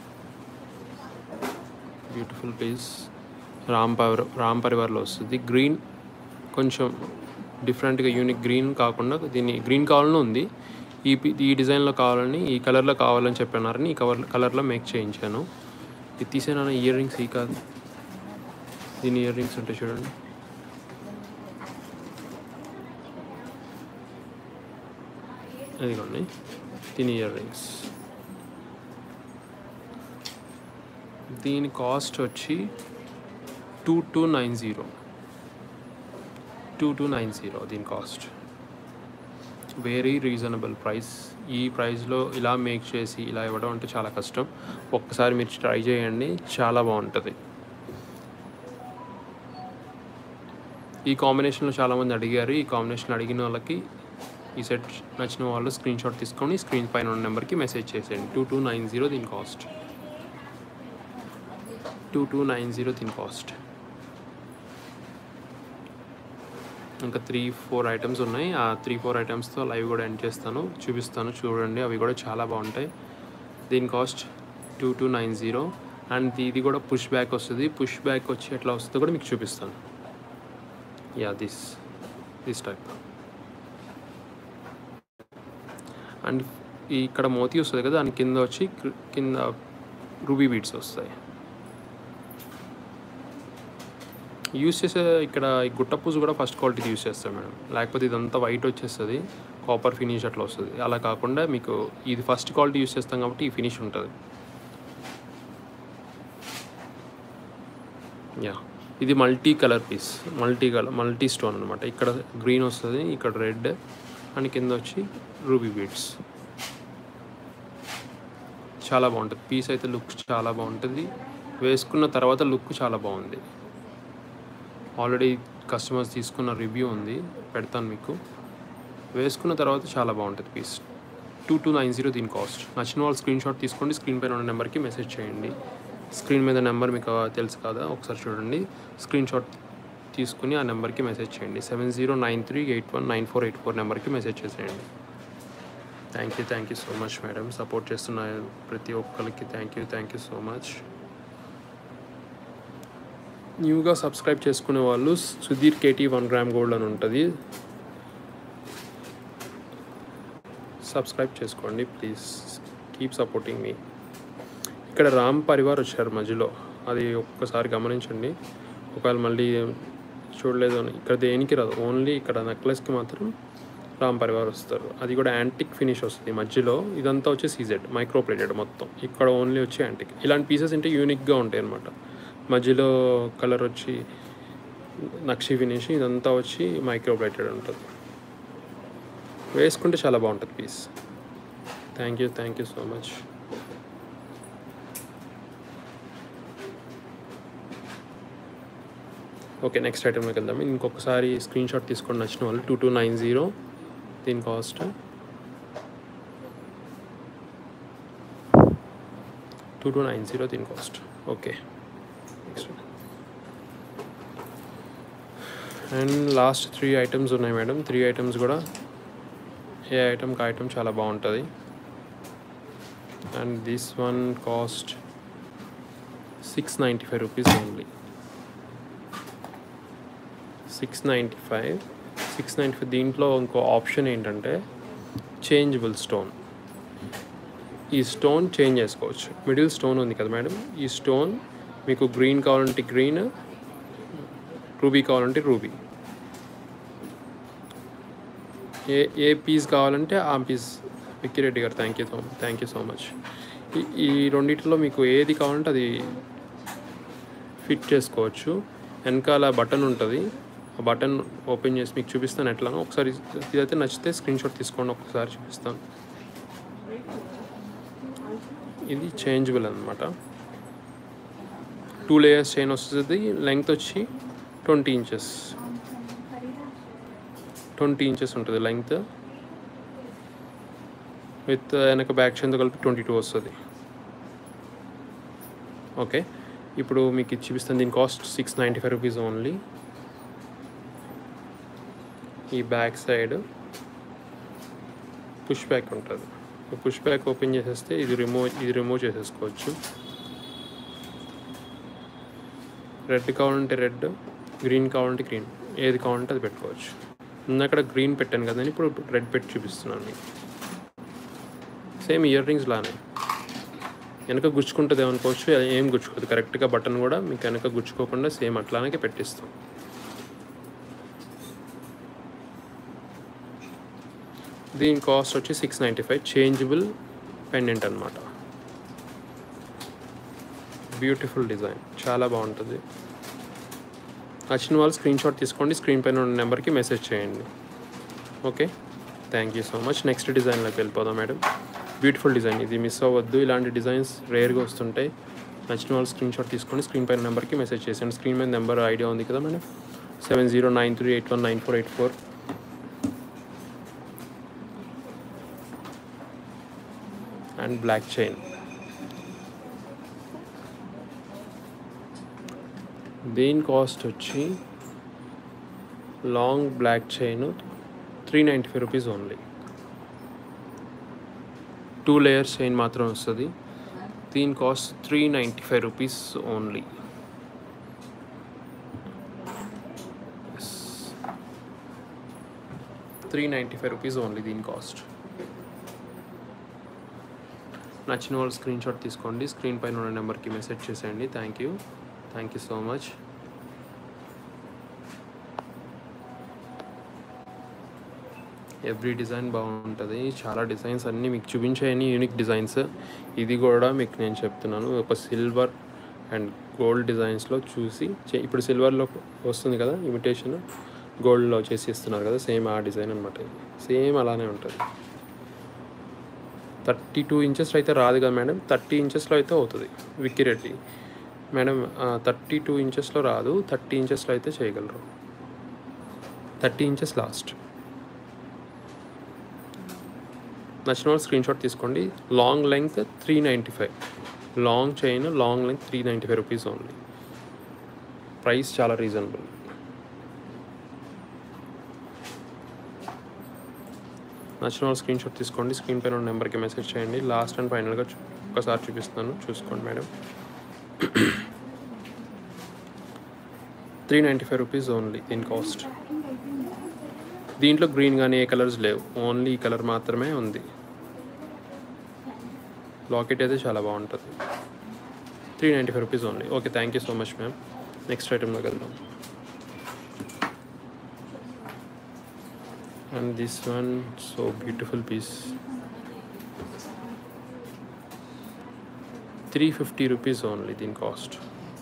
beautiful piece Ram పవర్ రామ్ పరివార్లో వస్తుంది గ్రీన్ కొంచెం డిఫరెంట్గా యూనిక్ గ్రీన్ కాకుండా దీన్ని గ్రీన్ కావాలని ఉంది ఈ పి- ఈ డిజైన్లో కావాలని ఈ కలర్లో కావాలని చెప్పినారని ఈ కవర్ కలర్లో మేక్ చేయించాను ఇది తీసేనా ఇయర్ రింగ్స్ ఈ కాదు దీని ఇయర్ రింగ్స్ ఉంటాయి చూడండి అదిగోండి దీని ఇయర్ రింగ్స్ దీని కాస్ట్ వచ్చి two two nine zero two two nine zero దీని కాస్ట్ వెరీ రీజనబుల్ ప్రైస్ ఈ ప్రైస్లో ఇలా మేక్ చేసి ఇలా ఇవ్వడం అంటే చాలా కష్టం ఒక్కసారి మీరు ట్రై చేయండి చాలా బాగుంటుంది ఈ కాంబినేషన్లో చాలామంది అడిగారు ఈ కాంబినేషన్ అడిగిన వాళ్ళకి ఈ సెట్ నచ్చిన వాళ్ళు స్క్రీన్ షాట్ తీసుకొని స్క్రీన్ పైన ఉన్న నెంబర్కి మెసేజ్ చేసేయండి టూ టూ నైన్ జీరో దీని cost two two nine zero దీని కాస్ట్ ఇంకా త్రీ ఫోర్ ఐటమ్స్ ఉన్నాయి ఆ త్రీ ఫోర్ ఐటమ్స్తో లైవ్ కూడా ఎండ్ చేస్తాను చూపిస్తాను చూడండి అవి కూడా చాలా బాగుంటాయి దీని cost two two nine zero and ఇది కూడా పుష్ బ్యాక్ వస్తుంది పుష్ బ్యాక్ వచ్చి ఎట్లా వస్తుందో కూడా మీకు చూపిస్తాను ya this this type and ఈ ఇక్కడ మోతీ వస్తుంది కదా దాని కింద వచ్చి క్రి- కింద రూబీ బీడ్స్ వస్తాయి యూస్ చేసే ఇక్కడ ఈ గుట్టపూసు కూడా ఫస్ట్ క్వాలిటీ యూస్ చేస్తాం మేడం లేకపోతే ఇదంతా వైట్ వచ్చేస్తుంది కాపర్ ఫినిష్ అట్లా వస్తుంది అలా కాకుండా మీకు ఇది ఫస్ట్ క్వాలిటీ యూస్ చేస్తాం కాబట్టి ఈ ఫినిష్ ఉంటుంది యా ఇది multi colour piece multi colour multi stone అనమాట ఇక్కడ గ్రీన్ వస్తుంది ఇక్కడ రెడ్ అండ్ కింద వచ్చి రూబీ బీడ్స్ చాలా బాగుంటుంది పీస్ అయితే లుక్ చాలా బాగుంటుంది వేసుకున్న తర్వాత లుక్ చాలా బాగుంది ఆల్రెడీ కస్టమర్స్ తీసుకున్న రివ్యూ ఉంది పెడతాను మీకు వేసుకున్న తర్వాత చాలా బాగుంటుంది piece two two nine zero దీని కాస్ట్ నచ్చిన వాళ్ళు స్క్రీన్ షాట్ తీసుకోండి స్క్రీన్ పైన ఉన్న నెంబర్కి మెసేజ్ చేయండి స్క్రీన్ మీద నెంబర్ మీకు తెలుసు కదా ఒకసారి చూడండి స్క్రీన్ షాట్ తీసుకుని ఆ నెంబర్కి మెసేజ్ చేయండి seven zero nine three eight one nine four eight four నెంబర్కి మెసేజ్ చేసేయండి thank you thank you so much madam support చేస్తున్న ప్రతి ఒక్కరికి thank you thank you so much న్యూగా సబ్స్క్రైబ్ చేసుకునే వాళ్ళు Sudheer KT one gram gold అని ఉంటుంది సబ్స్క్రైబ్ చేసుకోండి ప్లీజ్ కీప్ సపోర్టింగ్ మీ ఇక్కడ రామ్ పరివార్ వచ్చారు మధ్యలో అది ఒక్కసారి గమనించండి ఒకవేళ మళ్ళీ చూడలేదు అని ఇక్కడ దేనికి రాదు ఓన్లీ ఇక్కడ నెక్లెస్కి మాత్రం రామ్ పరివార్ వస్తారు అది కూడా యాంటిక్ ఫినిష్ వస్తుంది మధ్యలో ఇదంతా వచ్చి సీజెడ్ మైక్రో ప్లేటెడ్ మొత్తం ఇక్కడ ఓన్లీ వచ్చి యాంటిక్ ఇలాంటి పీసెస్ అంటే యూనిక్గా ఉంటాయి అనమాట మధ్యలో కలర్ వచ్చి నక్షి ఫినిష్ ఇదంతా వచ్చి మైక్రో ప్లేటెడ్ ఉంటుంది వేసుకుంటే చాలా బాగుంటుంది piece thank you thank you so much okay next ఐటెంలోకి వెళ్దాం ఇంకొకసారి స్క్రీన్ షాట్ తీసుకొని నచ్చిన వాళ్ళు టూ టూ నైన్ జీరో దీని cost two two nine zero దీని cost okay next and last three items ఉన్నాయి మేడం త్రీ ఐటమ్స్ కూడా ఏ ఐటమ్కి ఐటమ్ చాలా బాగుంటుంది and this one cost six ninety five rupees only six ninety five six ninety five దీంట్లో ఇంకో option ఏంటంటే చేంజబుల్ స్టోన్ ఈ స్టోన్ చేంజ్ చేసుకోవచ్చు మిడిల్ స్టోన్ ఉంది కదా మేడం ఈ స్టోన్ మీకు గ్రీన్ కావాలంటే గ్రీన్ రూబీ కావాలంటే రూబీ ఏ ఏ పీస్ కావాలంటే ఆ పీస్ విక్కిరెడ్డి గారు thank you so thank you so much ఈ- ఈ రెండిట్లో మీకు ఏది కావాలంటే అది ఫిట్ చేసుకోవచ్చు వెనకాల బటన్ ఉంటుంది ఆ బటన్ ఓపెన్ చేసి మీకు చూపిస్తాను ఎట్లానో ఒకసారి ఇదైతే నచ్చితే స్క్రీన్ షాట్ తీసుకోండి ఒకసారి చూపిస్తాను ఇది చేంజబుల్ అనమాట టూ లేయర్స్ చైన్ వస్తుంది లెంగ్త్ వచ్చి ట్వంటీ ఇంచెస్ ట్వంటీ ఇంచెస్ ఉంటుంది లెంగ్త్ విత్ వెనక బ్యాక్ చైన్తో కలిపి ట్వంటీ టూ వస్తుంది ఓకే ఇప్పుడు మీకు ఇది చూపిస్తాను దీని cost six ninety five rupees only ఈ బ్యాక్ సైడ్ పుష్ బ్యాక్ ఉంటుంది పుష్ బ్యాక్ ఓపెన్ చేసేస్తే ఇది రిమూవ్ ఇది రిమూవ్ చేసేసుకోవచ్చు రెడ్ కావాలంటే రెడ్ గ్రీన్ కావాలంటే గ్రీన్ ఏది కావాలంటే అది పెట్టుకోవచ్చు అక్కడ గ్రీన్ పెట్టాను కదండి ఇప్పుడు రెడ్ పెట్టి చూపిస్తున్నాను మీకు సేమ్ ఇయర్ రింగ్స్ లానే వెనక గుచ్చుకుంటుంది ఏమనుకోవచ్చు అది ఏం గుచ్చుకోదు కరెక్ట్గా బటన్ కూడా మీకు వెనక గుచ్చుకోకుండా సేమ్ అట్లానే పెట్టిస్తాం దీని కాస్ట్ వచ్చి six ninety five changeable pendant అనమాట బ్యూటిఫుల్ డిజైన్ చాలా బాగుంటుంది నచ్చిన వాళ్ళు స్క్రీన్ షాట్ తీసుకోండి స్క్రీన్ పైన ఉన్న నెంబర్కి మెసేజ్ చేయండి okay thank you so much next డిజైన్లోకి వెళ్ళిపోదాం మేడం బ్యూటిఫుల్ డిజైన్ ఇది మిస్ అవ్వద్దు ఇలాంటి డిజైన్స్ రేర్గా వస్తుంటాయి నచ్చిన వాళ్ళు స్క్రీన్ షాట్ తీసుకొని స్క్రీన్ పైన నెంబర్కి మెసేజ్ చేసేయండి స్క్రీన్ మీద నెంబర్ ఐడియా ఉంది కదా madam seven zero nine three eight one nine four eight four and black chain దీని కాస్ట్ వచ్చి long black chain three ninety five rupees only two layers chain మాత్రం వస్తుంది దీని cost three ninety five rupees only three ninety five rupees only దీని cost నచ్చిన వాళ్ళు screen shot తీసుకోండి screen పైన ఉన్న నెంబర్కి మెసేజ్ చేసేయండి thank you thank you so much every design బాగుంటుంది చాలా డిజైన్స్ అన్నీ మీకు చూపించాయని యూనిక్ డిజైన్స్ ఇది కూడా మీకు నేను చెప్తున్నాను ఒక సిల్వర్ అండ్ గోల్డ్ డిజైన్స్లో చూసి చే- ఇప్పుడు సిల్వర్లో వస్తుంది కదా ఇమిటేషన్ గోల్డ్లో చేసి ఇస్తున్నారు కదా సేమ్ ఆ డిజైన్ అనమాట సేమ్ అలానే ఉంటుంది థర్టీ టూ ఇంచెస్లో అయితే రాదు కదా మేడం థర్టీ ఇంచెస్లో అయితే అవుతుంది Vicky Reddy madam thirty two ఇంచెస్లో రాదు థర్టీ ఇంచెస్లో అయితే చేయగలరు థర్టీ ఇంచెస్ లాస్ట్ నచ్చిన వాళ్ళు స్క్రీన్ షాట్ తీసుకోండి long length three ninety five long chain long length three ninety five rupees only price చాలా రీజనబుల్ నచ్చిన వాళ్ళు స్క్రీన్ షాట్ తీసుకోండి స్క్రీన్ పైన ఉన్న నెంబర్కి మెసేజ్ చేయండి లాస్ట్ అండ్ ఫైనల్గా చూ- ఒకసారి చూపిస్తున్నాను చూసుకోండి madam three ninety five rupees only దీని కాస్ట్ దీంట్లో గ్రీన్ కానీ ఏ కలర్స్ లేవు ఓన్లీ ఈ కలర్ మాత్రమే ఉంది లాకెట్ అయితే చాలా బాగుంటుంది three ninety five rupees only okay thank you so much ma'am next ఐటెంలోకి వెళ్దాం and this one so beautiful piece three fifty rupees only దీని కాస్ట్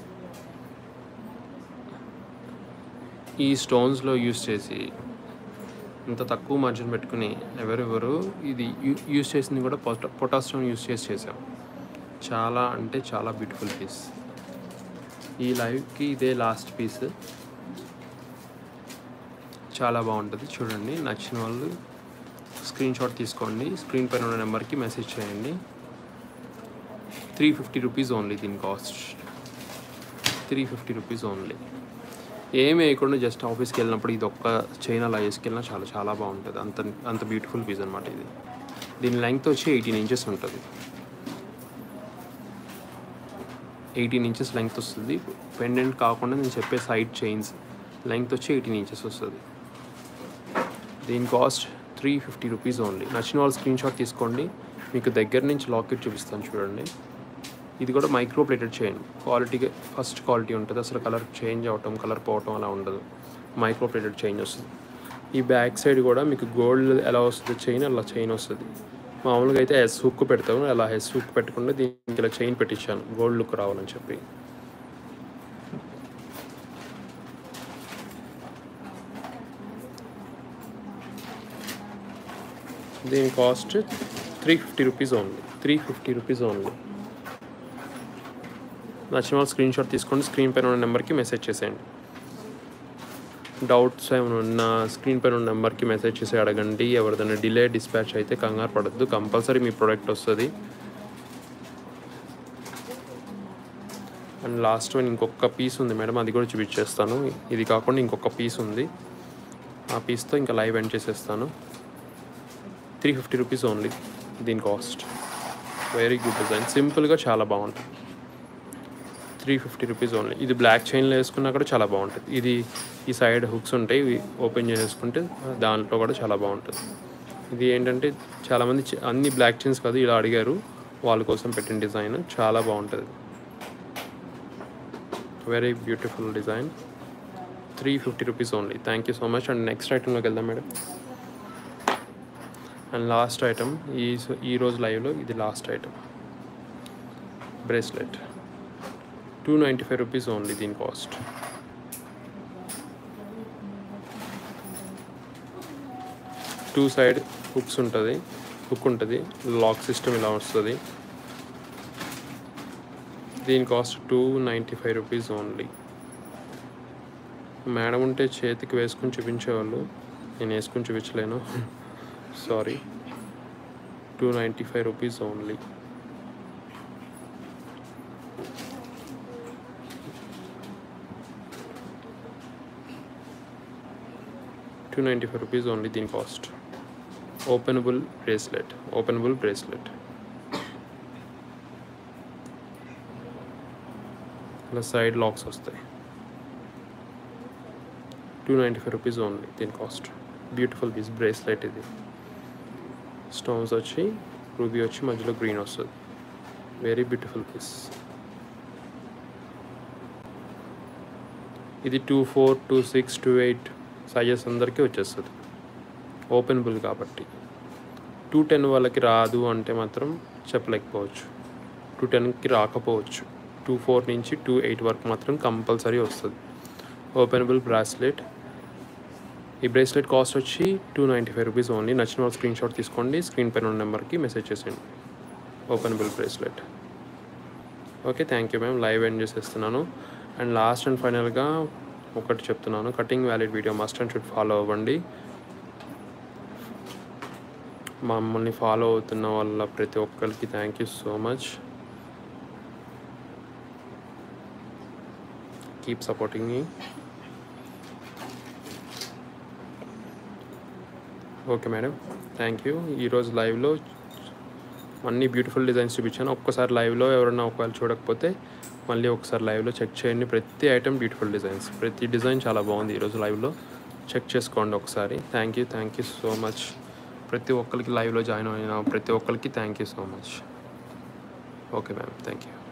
ఈ స్టోన్స్లో యూస్ చేసి ఇంత తక్కువ మార్జిన్ పెట్టుకుని ఎవరెవరు ఇది యూ- యూస్ చేసింది కూడా పొట పొటాస్ స్టోన్ యూస్ చేసి చేసాం చాలా అంటే చాలా బ్యూటిఫుల్ పీస్ ఈ లైవ్కి ఇదే లాస్ట్ పీస్ చాలా బాగుంటుంది చూడండి నచ్చిన వాళ్ళు స్క్రీన్ షాట్ తీసుకోండి స్క్రీన్ పైన ఉన్న నెంబర్కి మెసేజ్ చేయండి త్రీ ఫిఫ్టీ రూపీస్ ఓన్లీ దీని cost three fifty rupees only ఏమి వేయకుండా జస్ట్ ఆఫీస్కి వెళ్ళినప్పుడు ఇది ఒక్క చైన్ అలా వేసుకెళ్ళినా చాలా చాలా బాగుంటుంది అంత అంత బ్యూటిఫుల్ పీస్ అనమాట ఇది దీని లెంగ్త్ వచ్చి ఎయిటీన్ ఇంచెస్ ఉంటుంది ఎయిటీన్ ఇంచెస్ లెంగ్త్ వస్తుంది పెండెంట్ కాకుండా నేను చెప్పే సైడ్ చైన్స్ లెంగ్త్ వచ్చి ఎయిటీన్ ఇంచెస్ వస్తుంది దీని cost three fifty rupees only నచ్చిన వాళ్ళు స్క్రీన్ షాట్ తీసుకోండి మీకు దగ్గర నుంచి లాకెట్ చూపిస్తాను చూడండి ఇది కూడా మైక్రో ప్లేటెడ్ చైన్ క్వాలిటీగా ఫస్ట్ క్వాలిటీ ఉంటుంది అసలు కలర్ చేంజ్ అవటం కలర్ పోవటం అలా ఉండదు మైక్రో ప్లేటెడ్ చైన్ వస్తుంది ఈ బ్యాక్ సైడ్ కూడా మీకు గోల్డ్ ఎలా వస్తుంది చైన్ అలా చైన్ వస్తుంది మామూలుగా అయితే హెస్ హుక్ పెడతాము అలా హెస్ హుక్ పెట్టకుండా దీనికి ఇలా చైన్ పెట్టించాను గోల్డ్ లుక్ రావాలని చెప్పి దీని cost three fifty rupees only three fifty rupees only నచ్చిన వాళ్ళు స్క్రీన్ షాట్ తీసుకోండి స్క్రీన్ పైన ఉన్న నెంబర్కి మెసేజ్ చేసేయండి డౌట్స్ ఏమైనా ఉన్నా స్క్రీన్ పైన ఉన్న నెంబర్కి మెసేజ్ చేసి అడగండి ఎవరిదైనా డిలే డిస్పాచ్ అయితే కంగారు పడద్దు కంపల్సరీ మీ ప్రోడక్ట్ వస్తుంది అండ్ లాస్ట్ వన్ ఇంకొక పీస్ ఉంది మేడం అది కూడా చూపించేస్తాను ఇది కాకుండా ఇంకొక పీస్ ఉంది ఆ పీస్తో ఇంకా లైవ్ ఎండ్ చేసేస్తాను త్రీ ఫిఫ్టీ రూపీస్ ఓన్లీ దీని కాస్ట్ వెరీ గుడ్ డిజైన్ సింపుల్గా చాలా బాగుంటుంది త్రీ ఫిఫ్టీ రూపీస్ ఓన్లీ ఇది బ్లాక్ చైన్లో వేసుకున్నా కూడా చాలా బాగుంటుంది ఇది ఈ సైడ్ హుక్స్ ఉంటాయి ఇవి ఓపెన్ చేసేసుకుంటే దాంట్లో కూడా చాలా బాగుంటుంది ఇది ఏంటంటే చాలామంది చ- అన్ని బ్లాక్ చైన్స్ కాదు ఇలా అడిగారు వాళ్ళ కోసం పెట్టిన డిజైన్ చాలా బాగుంటుంది very beautiful design three fifty rupees only thank you so much and next ఐటెంలోకి వెళ్దాం మేడం అండ్ లాస్ట్ ఐటమ్ ఈ ఈ రోజు లైవ్లో ఇది last item bracelet two ninety five rupees only దీని కాస్ట్ టూ సైడ్ హుక్స్ ఉంటుంది హుక్ ఉంటుంది లాక్ సిస్టమ్ ఇలా వస్తుంది దీని cost two ninety five rupees only madam ఉంటే చేతికి వేసుకుని చూపించేవాళ్ళు నేను వేసుకుని చూపించలేను sorry two ninety five rupees only two ninety five rupees only దీని cost openable bracelet openable bracelet ఇలా సైడ్ లాక్స్ వస్తాయి two ninety five rupees only దీని కాస్ట్ బ్యూటిఫుల్ పీస్ బ్రేస్లెట్ ఇది స్టోన్స్ వచ్చి రూబీ వచ్చి మధ్యలో గ్రీన్ వస్తుంది వెరీ బ్యూటిఫుల్ పీస్ ఇది two four two six two eight sizes అందరికీ వచ్చేస్తుంది ఓపెనబుల్ కాబట్టి టూ టెన్ వాళ్ళకి రాదు అంటే మాత్రం చెప్పలేకపోవచ్చు టూ టెన్కి రాకపోవచ్చు టూ ఫోర్ నుంచి టూ ఎయిట్ వరకు మాత్రం కంపల్సరీ వస్తుంది ఓపెనబుల్ బ్రాస్లెట్ ఈ బ్రేస్లెట్ కాస్ట్ వచ్చి two ninety five rupees only నచ్చిన వాళ్ళు స్క్రీన్ షాట్ తీసుకోండి స్క్రీన్ పైన ఉన్న నెంబర్కి మెసేజ్ చేసేయండి openable bracelet okay thank you ma'am live end చేసేస్తున్నాను అండ్ లాస్ట్ అండ్ ఫైనల్గా ఒకటి చెప్తున్నాను cutting valid video must and should follow అవ్వండి మమ్మల్ని ఫాలో అవుతున్న వాళ్ళ ప్రతి ఒక్కరికి thank you so much keep supporting మీ ఓకే మేడం థ్యాంక్ యూ ఈరోజు లైవ్లో అన్ని బ్యూటిఫుల్ డిజైన్స్ చూపించాను ఒక్కసారి లైవ్లో ఎవరైనా ఒకవేళ చూడకపోతే మళ్ళీ ఒకసారి లైవ్లో చెక్ చేయండి ప్రతి ఐటెం బ్యూటిఫుల్ డిజైన్స్ ప్రతి డిజైన్ చాలా బాగుంది ఈరోజు లైవ్లో చెక్ చేసుకోండి ఒకసారి thank you thank you so much ప్రతి ఒక్కరికి లైవ్లో జాయిన్ అయిన ప్రతి ఒక్కరికి thank you so much okay ma'am thank you